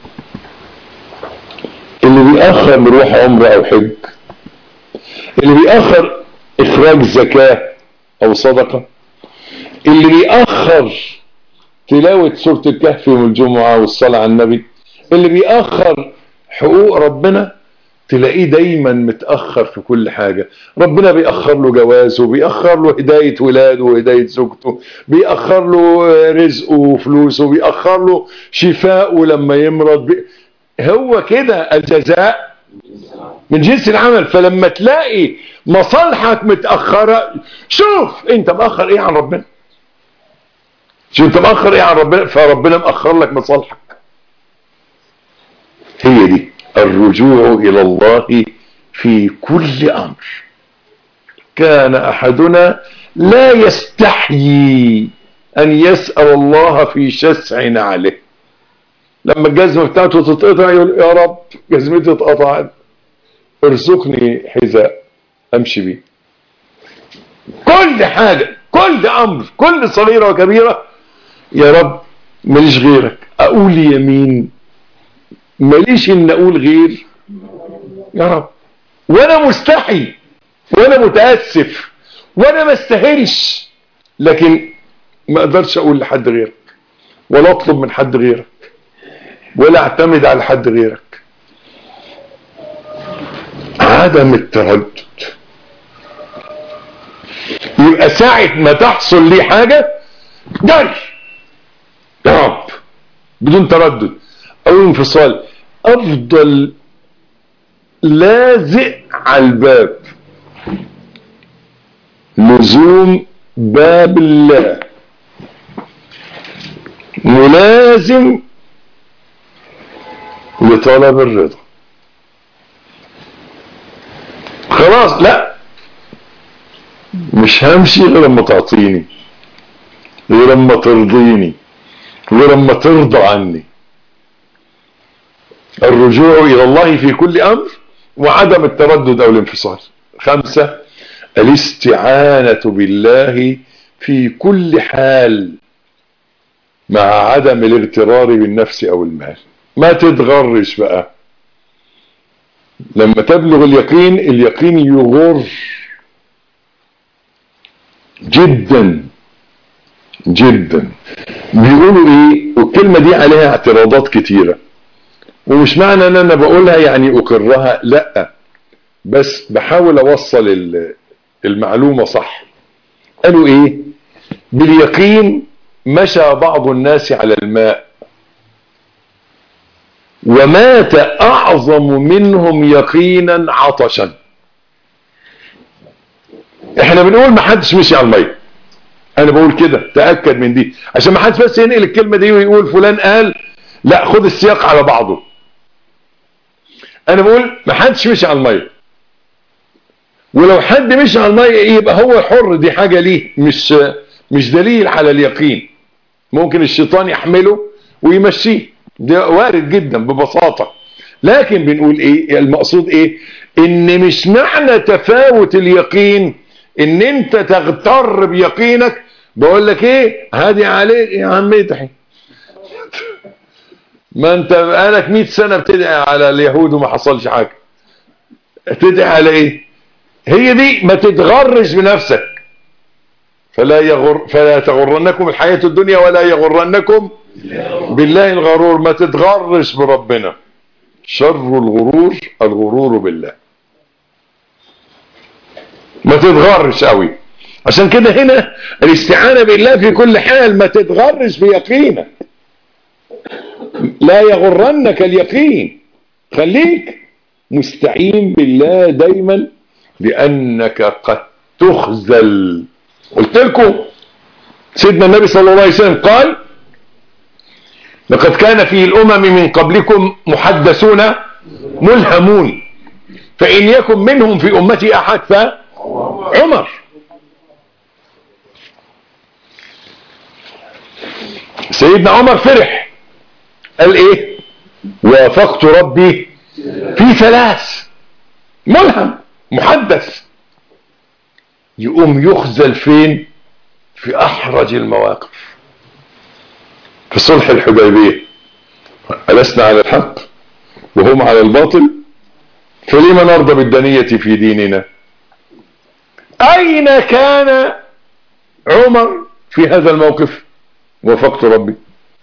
اللي بيأخر بيروح عمره أو حج اللي بيأخر إخراج زكاة أو صدقة اللي بيأخر تلاوة سورة الكهف يوم الجمعة والصلاة على النبي اللي بيأخر حقوق ربنا تلاقيه دايما متأخر في كل حاجة ربنا بيأخر له جوازه بيأخر له هداية ولاده وهداية زوجته بيأخر له رزقه وفلوسه بيأخر له شفاءه لما يمرض بي... هو كده الجزاء من جنس العمل فلما تلاقي مصالحك متأخرة شوف انت مأخر ايه عن ربنا شوف انت مأخر ايه عن ربنا فربنا مأخر لك مصالحك هي دي الرجوع إلى الله في كل أمر كان أحدنا لا يستحيي أن يسأل الله في شسع نعله لما الجزمة بتاعته تتقطع يقول يا رب جزمتي اتقطعت ارزقني حذاء امشي بيه كل حاجة كل امر كل صغيرة وكبيرة يا رب ماليش غيرك اقول يمين ماليش ان اقول غير يا رب وانا مستحي وانا متاسف وانا ما استاهلش لكن ما اقدرش اقول لحد غيرك ولا اطلب من حد غيرك ولا اعتمد على حد غيرك عدم التردد يبقى ساعة ما تحصل لي حاجة جري يا رب بدون تردد او انفصال افضل لازق على الباب لزوم باب الله ملازم لطلب الرضا خلاص لا مش همشي غير لما تعطيني غير لما ترضيني غير لما ترضى عني الرجوع إلى الله في كل أمر وعدم التردد أو الانفصال خمسة الاستعانة بالله في كل حال مع عدم الاغترار بالنفس أو المال ما تتغرش بقى لما تبلغ اليقين اليقين يغر جدا جدا بيقولوا ايه والكلمة دي عليها اعتراضات كتيرة ومش معنى ان انا بقولها يعني اقرها لا بس بحاول اوصل المعلومة صح قالوا ايه باليقين مشى بعض الناس على الماء ومات اعظم منهم يقينا عطشا احنا بنقول ما حدش مشي على المية انا بقول كده تأكد من دي عشان ما حدش بس ينقل الكلمة دي ويقول فلان قال لا خد السياق على بعضه انا بقول ما حدش مشي على المية ولو حد مشي على المية يبقى هو حر دي حاجة ليه مش مش دليل على اليقين ممكن الشيطان يحمله ويمشيه ده وارد جدا ببساطة لكن بنقول ايه المقصود ايه ان مش معنى تفاوت اليقين ان انت تغتر بيقينك بقول لك ايه هادي عليك يا عم مدحي ما انت بقالك 100 سنة بتدعي على اليهود وما حصلش حاجة تدعي على ايه هي دي ما تتغرش بنفسك فلا يغر فلا تغرنكم الحياة الدنيا ولا يغرنكم بالله الغرور ما تتغرش بربنا شر الغرور الغرور بالله ما تتغرش قوي عشان كده هنا الاستعانة بالله في كل حال ما تتغرش بيقينك لا يغرنك اليقين خليك مستعين بالله دايما لأنك قد تخزل قلت لكم سيدنا النبي صلى الله عليه وسلم قال لقد كان في الأمم من قبلكم محدثون ملهمون فإن يكن منهم في أمتي أحد فعمر سيدنا عمر فرح قال ايه وافقت ربي في ثلاث ملهم محدث يقوم يخزل فين في احرج المواقف في صلح الحديبيه ألسنا على الحق وهم على الباطل فلما نرضى بالدنية في ديننا أين كان عمر في هذا الموقف وفقت ربي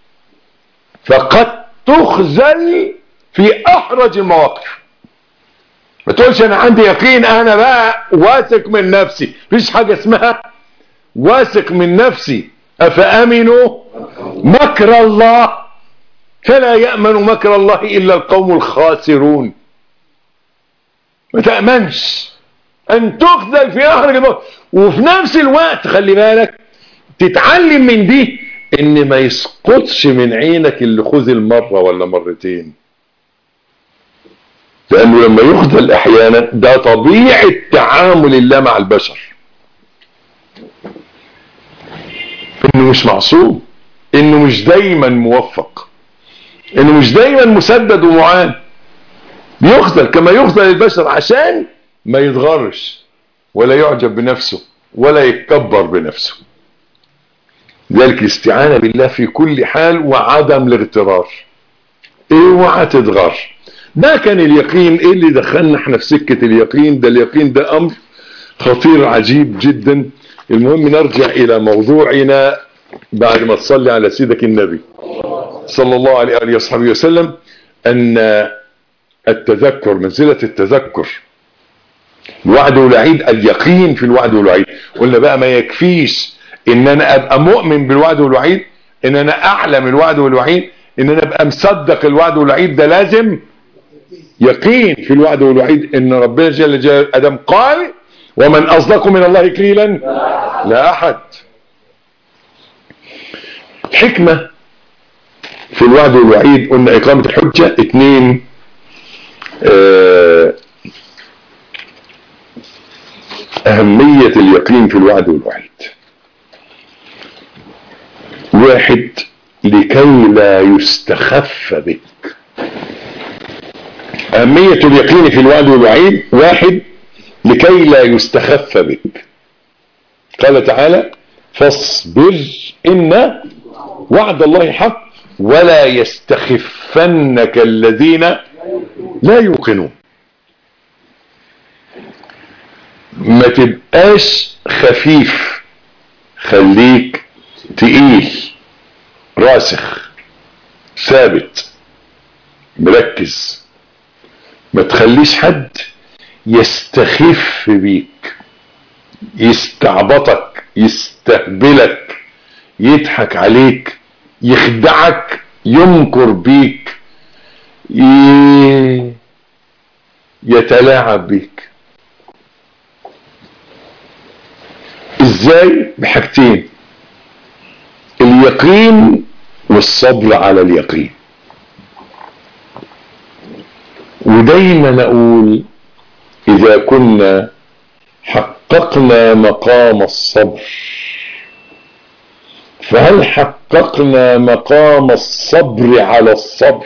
فقد تخزل في أحرج المواقف ما تقولش أنا عندي يقين أنا بقى واثق من نفسي مفيش حاجة اسمها واثق من نفسي أفأمنوا مكر الله فلا يأمن مكر الله إلا القوم الخاسرون ما تأمنش أن تخذل في أحرج الموت وفي نفس الوقت خلي بالك تتعلم من دي ان ما يسقطش من عينك اللي خذل مرة ولا مرتين لانه لما يخذل احيانا ده طبيعة تعامل الله مع البشر انه مش معصوم انه مش دايما موفق انه مش دايما مسدد ومعان بيخذل كما يخذل البشر عشان ما يتغرش ولا يعجب بنفسه ولا يتكبر بنفسه ذلك الاستعانة بالله في كل حال وعدم الاغترار اوعى تتغر ده كان اليقين ايه اللي دخلنا احنا في سكة اليقين ده اليقين ده امر خطير عجيب جدا المهم نرجع الى موضوعنا بعد ما تصلي على سيدك النبي صلى الله عليه وآله وصحبه وسلم ان التذكر منزلة التذكر الوعد والوعيد اليقين في الوعد والوعيد قلنا بقى ما يكفيش ان انا ابقى مؤمن بالوعد والوعيد ان انا اعلم الوعد والوعيد ان انا ابقى مصدق الوعد والوعيد ده لازم يقين في الوعد والوعيد ان ربنا جل جلاله ادم قال ومن اصدق من الله قيلا لا احد الحكمة في الوعد والوعيد قلنا اقامة الحجة اتنين اه اهمية اليقين في الوعد والوعيد واحد لكي لا يستخف بك أهمية اليقين في الوعد والوعيد واحد لكي لا يستخف بك قال تعالى فاصبر إن وعد الله حق ولا يستخفنك الذين لا يوقنون ما تبقاش خفيف خليك تقيل راسخ ثابت مركز ما تخليش حد يستخف بيك يستعبطك يستهبلك يضحك عليك يخدعك يمكر بيك ي... يتلاعب بيك ازاي بحاجتين اليقين والصبر على اليقين ودايما اقول اذا كنا حققنا مقام الصبر فهل حققنا مقام الصبر على الصبر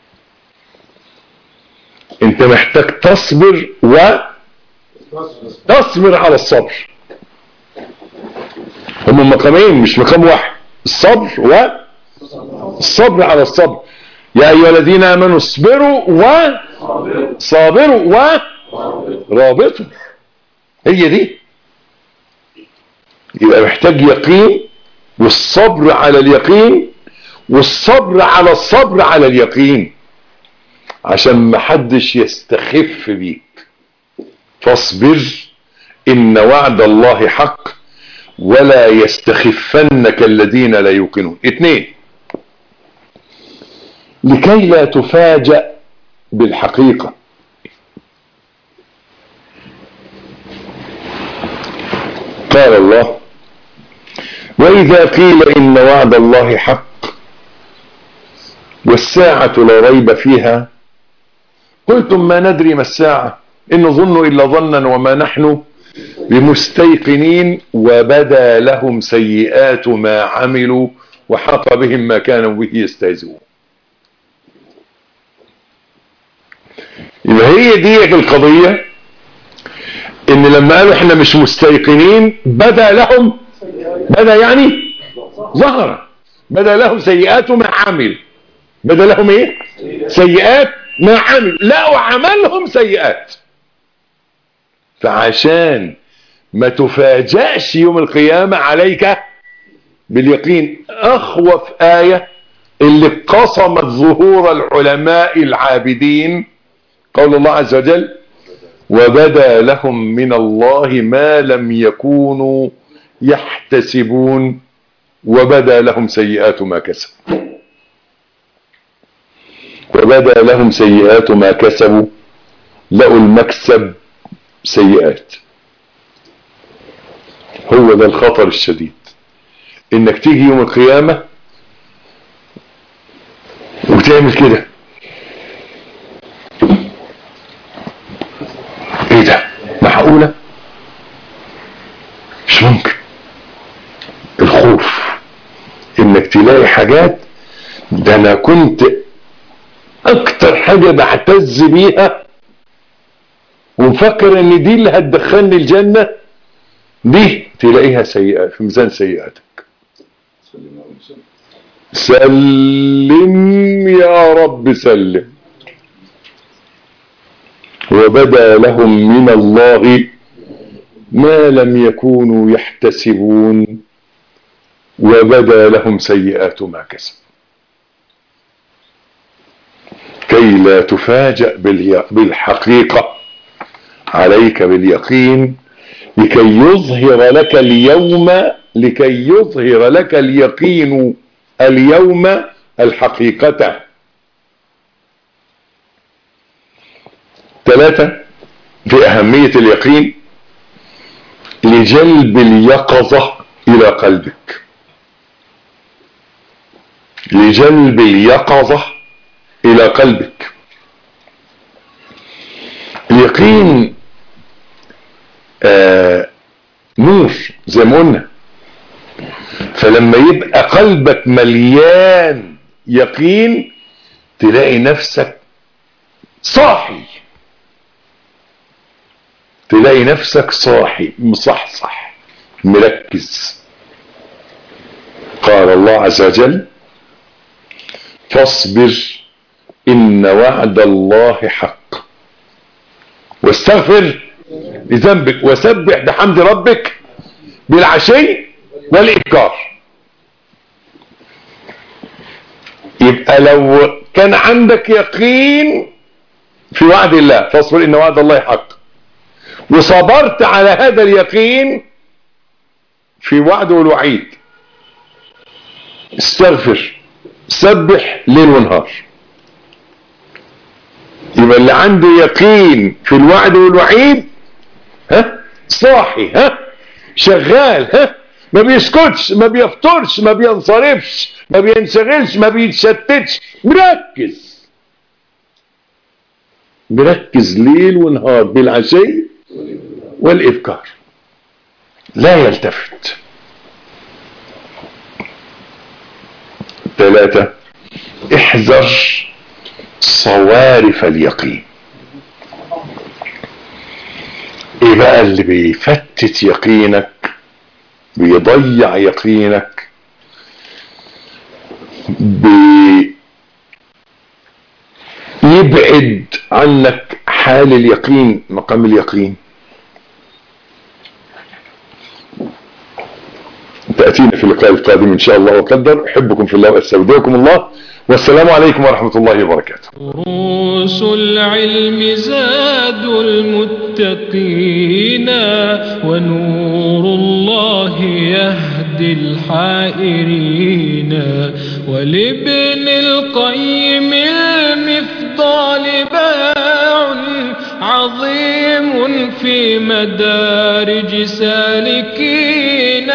انت محتاج تصبر و تصبر على الصبر هم مقامين مش مقام واحد الصبر و الصبر على الصبر يا ايها الذين امنوا اصبروا و صابروا و رابطوا هي دي يبقى محتاج يقين والصبر على اليقين والصبر على الصبر على اليقين عشان ما حدش يستخف بيك فاصبر ان وعد الله حق ولا يستخفنك الذين لا يوقنون اثنين لكي لا تفاجأ بالحقيقة قال الله وإذا قيل إن وعد الله حق والساعة لا ريب فيها قلتم ما ندري ما الساعة إن نظن إلا ظنا وما نحن بمستيقنين وبدا لهم سيئات ما عملوا وحق بهم ما كانوا به يستهزئون يبقى هي دي القضية ان لما قالوا احنا مش مستيقنين بدا لهم بدا يعني ظهر بدا لهم سيئات ما عمل بدا لهم ايه سيئات ما عمل لقوا عملهم سيئات فعشان ما تفاجأش يوم القيامة عليك باليقين اخوف آية اللي قصمت ظهور العلماء العابدين قول الله عز وجل وبدا لهم من الله ما لم يكونوا يحتسبون وبدا لهم سيئات ما كسبوا وبدا لهم سيئات ما كسبوا لقوا المكسب سيئات هو ده الخطر الشديد انك تيجي يوم القيامة وتعمل كده ايه ده معقولة مش ممكن الخوف انك تلاقي حاجات ده انا كنت اكتر حاجة بعتز بيها ومفكر ان دي اللي هتدخلني الجنة دي تلاقيها سيئة في ميزان سيئاتك سلم يا رب سلم وبدا لهم من الله ما لم يكونوا يحتسبون وبدا لهم سيئات ما كسبوا كي لا تفاجأ بالحقيقة عليك باليقين لكي يظهر لك اليوم لكي يظهر لك اليقين اليوم الحقيقة ثلاثة في أهمية اليقين لجلب اليقظة إلى قلبك لجلب اليقظة إلى قلبك اليقين آه نور زي ما قلنا فلما يبقى قلبك مليان يقين تلاقي نفسك صاحي تلاقي نفسك صاحي مصحصح مركز قال الله عز وجل فاصبر إن وعد الله حق واستغفر لذنبك وسبح بحمد ربك بالعشي والإبكار يبقى لو كان عندك يقين في وعد الله فاصبر إن وعد الله حق وصبرت على هذا اليقين في وعد والوعيد استغفر سبح ليل ونهار يبقى اللي عنده يقين في الوعد والوعيد ها صاحي ها شغال ها ما بيسكتش ما بيفطرش ما بينصرفش ما بينشغلش ما بيتشتتش مركز مركز ليل ونهار بالعشي والإبكار لا يلتفت ثلاثة احذر صوارف اليقين ايه بقى اللي بيفتت يقينك بيضيع يقينك بيبعد عنك حال اليقين مقام اليقين تأتينا في اللقاء القادم إن شاء الله وقدر أحبكم في الله وأستودعكم الله والسلام عليكم ورحمة الله وبركاته رؤوس العلم زاد المتقين ونور الله يهدي الحائرين ولابن القيم المفضال باع عظيم في مدارج سالكين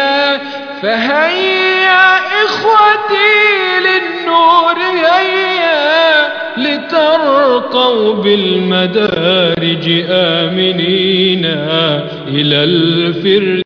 فهيا إخوتي للنور هيا لترقوا بالمدارج آمنين إلى الفردوس